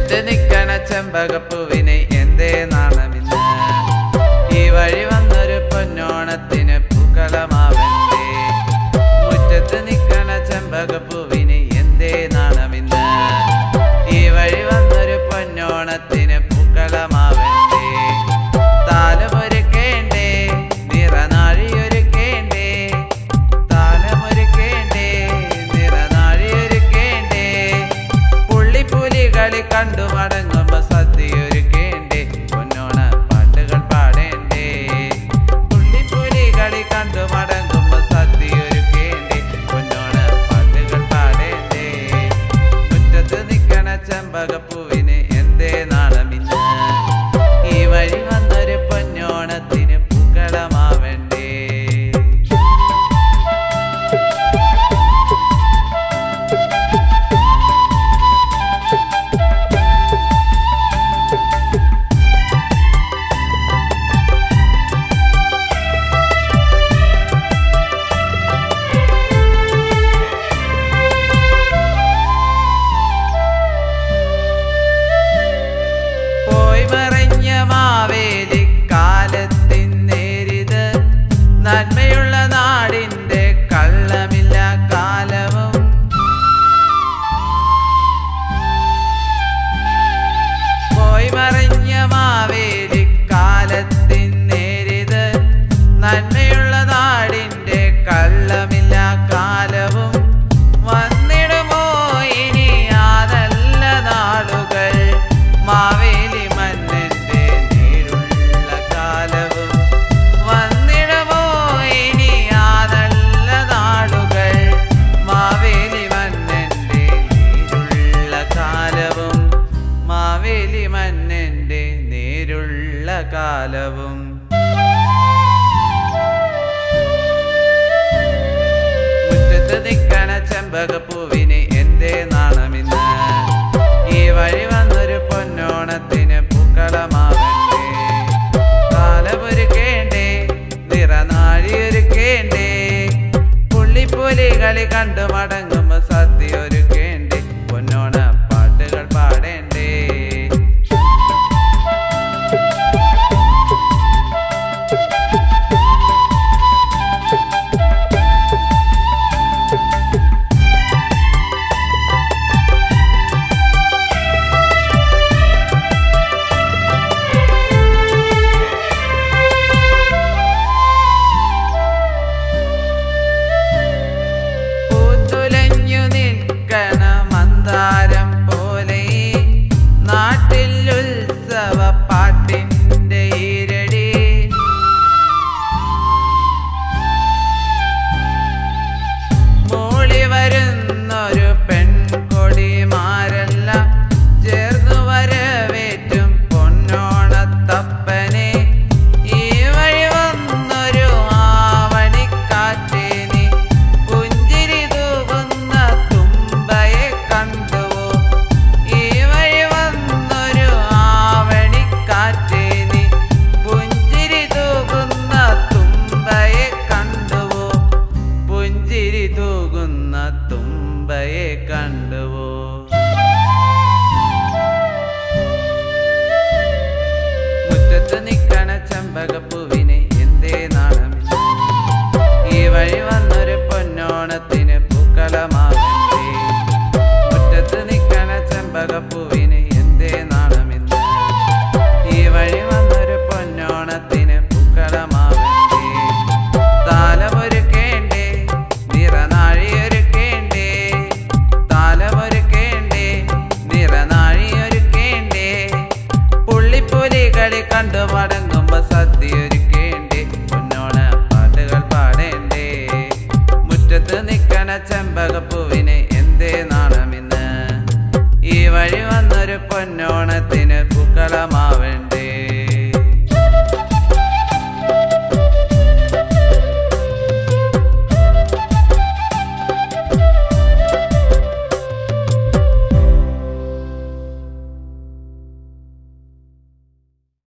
മുറ്റത്ത് നിക്കണ ചെമ്പകപ്പൂവിന് എന്തേ നാണമിന്ന് ഈ വഴി വന്നൊരു പൊന്നോണത്തിന് പൂക്കളമാവണ്ടേ മുറ്റത്ത് നിക്കണ ചെമ്പകപ്പൂവിന് എന്തേ നാണമിന്ന് ഈ വഴി വന്നൊരു പൊന്നോണത്തിന് പൂക്കളമാവണ്ടേ താലമൊരുക്കേണ്ടേ നിറനാഴിയൊരുക്കേണ്ടേ താലമൊരുക്കേണ്ടേ നിറനാഴിയൊരുക്കേണ്ടേ പുള്ളിപ്പുലികളി കണ്ടു മടങ്ങുമ്പോ സദ്യയൊരുക്കേണ്ടേ പൊന്നോണ പാട്ടുകൾ പാടേണ്ടേ പുള്ളിപ്പുലികളി കണ്ടു മടങ്ങുമ്പോ സദ്യയൊരുക്കേണ്ടേ പൊന്നോണ പാട്ടുകൾ പാടേണ്ടേ മുറ്റത്ത് നിക്കണ ചെമ്പകപ്പൂവിന് എന്തേ നാളമിന്ന് ഈ വഴി വന്നൊരു പൊന്നോണത്തിന് പൂക്കളമാവണ്ടേ പോയി മറഞ്ഞ മാവേലി കാലത്തിൻ നേരിത് നന്മയുള്ള നാടിന്റെ കള്ളമില്ല കാലവും പോയി മറഞ്ഞ മാവേലി കാലത്തിൻ നേരിത് നന്മയുള്ള നാടിന്റെ കള്ളമില്ല കാലവും വന്നിടുമോ ഇനി ആ നല്ല നാളുകൾ മാവേലി മന്നന്റെ നേരുള്ള കാലവും വന്നിടുമോ ഇനി ആ നല്ല നാളുകൾ മാവേലി മന്നന്റെ നേരുള്ള കാലവും മാവേലി മന്നന്റെ നേരുള്ള കാലവും മുറ്റത്ത് നിക്കണ ചെമ്പകപ്പൂവിന് എന്തേ നാണമിന്ന് ഈ വഴി വന്നൊരു പൊന്നോണത്തിന് പൂക്കളമാവണ്ടേ കാലമൊരുക്കേണ്ടേ നിറനാഴിയൊരുക്കേണ്ടേ പുള്ളിപ്പുലികളി കണ്ടു മടങ്ങുമ്പോ സദ്യ ഒരുക്കേണ്ടേ പൊന്നോണ പാട്ടുകൾ പാടേണ്ടേ പൂത്തുലഞ്ഞു നിൽക്കണ മന്ദാരം പോലെ നാട്ടിൽ ഉത്സവ പാട്ടിന്റെ ഈരടി മൂളി വരുന്നൊരു പെൺകൊടിമാരെല്ലാം ചേർന്നു വരവേറ്റും പൊന്നോണത്തപ്പനെ ഈ വഴി വന്നൊരു ആവണിക്കാറ്റേ നീ പുഞ്ചിരി തൂകുന്ന തുമ്പയെ കണ്ടുവോ ഈ വഴി വന്നൊരു ആവണിക്കാറ്റേ നീ പുഞ്ചിരി തൂകുന്ന തുമ്പയെ കണ്ടുവോ പുഞ്ചിരി തൂകുന്ന തുമ്പയെ കണ്ടുവോ മുറ്റത്ത് നിക്കണ ചെമ്പകപ്പൂവിന് എന്തേ നാണമില്ല ഈ വഴി വന്നൊരു പൊന്നോണത്തിന് പൂക്കളമാവണ്ടേ മുറ്റത്ത് നിക്കണ ചെമ്പകപ്പൂവിന് എന്തേ നാണമില്ല ഈ വഴി വന്നൊരു പൊന്നോണത്തിന് പൂക്കളമാവണ്ടേ താലമൊരുക്കേണ്ടേ നിറനാഴിയൊരുക്കേണ്ടേ താലമൊരുക്കേണ്ടേ നിറനാഴിയൊരുക്കേണ്ടേ പുള്ളിപ്പുലികളി കണ്ടു മടങ്ങുമ്പോ സദ്യയൊരുക്കേണ്ടേ പൊന്നോണ പാട്ടുകൾ പാടേണ്ടേ മുറ്റത്ത് നിക്കണ ചെമ്പകപ്പൂവിന് എന്തേ നാണമിന്ന് ഈ വഴി വന്നൊരു പൊന്നോണത്തിന്